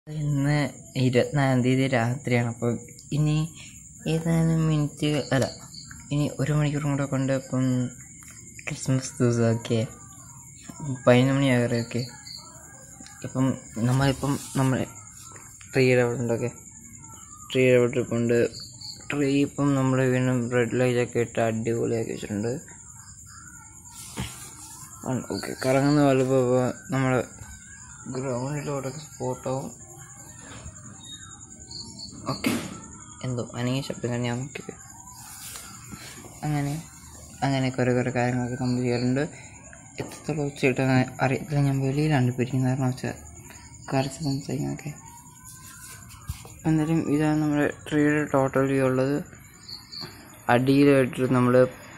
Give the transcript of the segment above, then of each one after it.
ഇന്ന് ഇരുപത്തിനാലാം തീയതി രാത്രിയാണ് അപ്പോൾ ഇനി ഏതാനും മിനിറ്റ് അല്ല ഇനി ഒരു മണിക്കൂർ കൂടെ കൊണ്ട് ഇപ്പം ക്രിസ്മസ് ദിവസമൊക്കെ പതിനൊന്ന് മണിയാകാറ് ഓക്കെ ഇപ്പം നമ്മളിപ്പം നമ്മൾ ട്രീയുടെ അവിടെ ഉണ്ടൊക്കെ ട്രീയുടെ അവിടെ ഇരിപ്പുണ്ട് ട്രീ ഇപ്പം നമ്മൾ വീണ്ടും റെഡ് ലൈറ്റൊക്കെ ഇട്ട് അടിപൊളിയാക്കി വെച്ചിട്ടുണ്ട് ഓക്കെ കറങ്ങുന്ന പോലെ ഇപ്പോൾ നമ്മൾ ഗ്രൗണ്ടിലോട്ടൊക്കെ സ്പോട്ടാവും ഓക്കെ എന്തോ അനങ്ങിയ ശബ്ദം തന്നെ ഞാൻ നോക്കിയത് അങ്ങനെ അങ്ങനെ കുറേ കുറേ കാര്യങ്ങളൊക്കെ നമ്മൾ ചെയ്യാറുണ്ട് എത്രത്തോളം വെച്ചിട്ട് അറിയത്തില്ല ഞാൻ വെളിയിലാണ് ഇപ്പോൾ ഇരിക്കുന്നത് കാരണം വെച്ചാൽ കുറച്ച് സംസാരിക്കാനൊക്കെ എന്തായാലും ഇതാണ് നമ്മുടെ ട്രീയുടെ ടോട്ടൽ വ്യൂ ഉള്ളത് അടിയിലായിട്ട് നമ്മൾ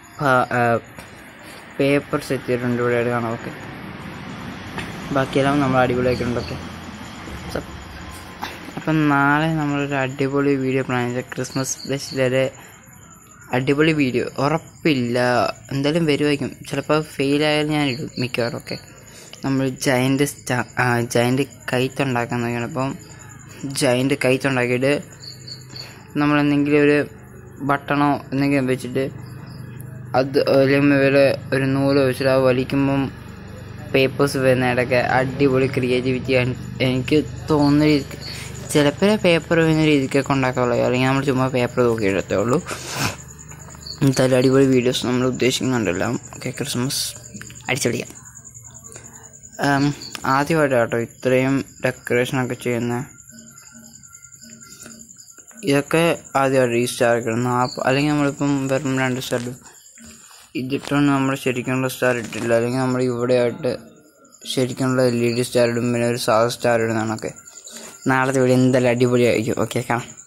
പേപ്പർ സെറ്റ് ചെയ്തിട്ടുണ്ട് ഇവിടെ ആയിട്ട് കാണാം ഓക്കെ ബാക്കിയെല്ലാം നമ്മൾ അടിപൊളിയാക്കിയിട്ടുണ്ട് ഓക്കെ അപ്പം നാളെ നമ്മളൊരു അടിപൊളി വീഡിയോ പ്ലാൻ ചെയ്ത ക്രിസ്മസ് സ്പെഷ്യലൊരു അടിപൊളി വീഡിയോ ഉറപ്പില്ല എന്തായാലും വരുമായിരിക്കും ചിലപ്പോൾ ഫെയിലായാലും ഞാൻ ഇടും മിക്കവാറും ഒക്കെ നമ്മൾ ജയൻ്റ് സ്റ്റാ ജയൻ്റ് കൈത്തുണ്ടാക്കാൻ നോക്കിയാണ് അപ്പം ജയൻ്റ് കൈത്തുണ്ടാക്കിയിട്ട് നമ്മൾ എന്തെങ്കിലും ഒരു ബട്ടണോ എന്തെങ്കിലും വെച്ചിട്ട് അത് അല്ലെങ്കിൽ വേറെ ഒരു നൂല് വെച്ചിട്ട് അത് വലിക്കുമ്പം പേപ്പേഴ്സ് വരുന്നതിടയ്ക്ക് അടിപൊളി ക്രിയേറ്റിവിറ്റി എനിക്ക് തോന്നുന്ന രീതിക്ക് ചിലപ്പോൾ പേപ്പർ വരുന്ന രീതിക്കൊക്കെ ഉണ്ടാക്കാറുള്ളൂ അല്ലെങ്കിൽ നമ്മൾ ചുമ്മാ പേപ്പർ നോക്കി എടുത്തേ ഉള്ളൂ എന്തായാലും അടിപൊളി വീഡിയോസ് നമ്മൾ ഉദ്ദേശിക്കുന്നുണ്ടെല്ലാം ഓക്കെ ക്രിസ്മസ് അടിച്ചടിക്കാം ആദ്യമായിട്ട് കേട്ടോ ഇത്രയും ഡെക്കറേഷനൊക്കെ ചെയ്യുന്ന ഇതൊക്കെ ആദ്യമായിട്ട് ഈ സ്റ്റാർ കിടന്നു ആ അല്ലെങ്കിൽ നമ്മളിപ്പം വെറും രണ്ട് സ്റ്റാർ ഇതിട്ടൊന്നും നമ്മൾ ശരിക്കുള്ള സ്റ്റാർ ഇട്ടില്ല അല്ലെങ്കിൽ നമ്മൾ ഇവിടെ ആയിട്ട് ശരിക്കുള്ള എൽ ഇ ഡി സ്റ്റാർ ഇടും പിന്നെ ഒരു സാധാ സ്റ്റാർ ഇടുന്നതാണൊക്കെ നാളത്തെ വീഡിയോ എന്തായാലും അടിപൊളിയായിരിക്കും ഓക്കെ കാണാം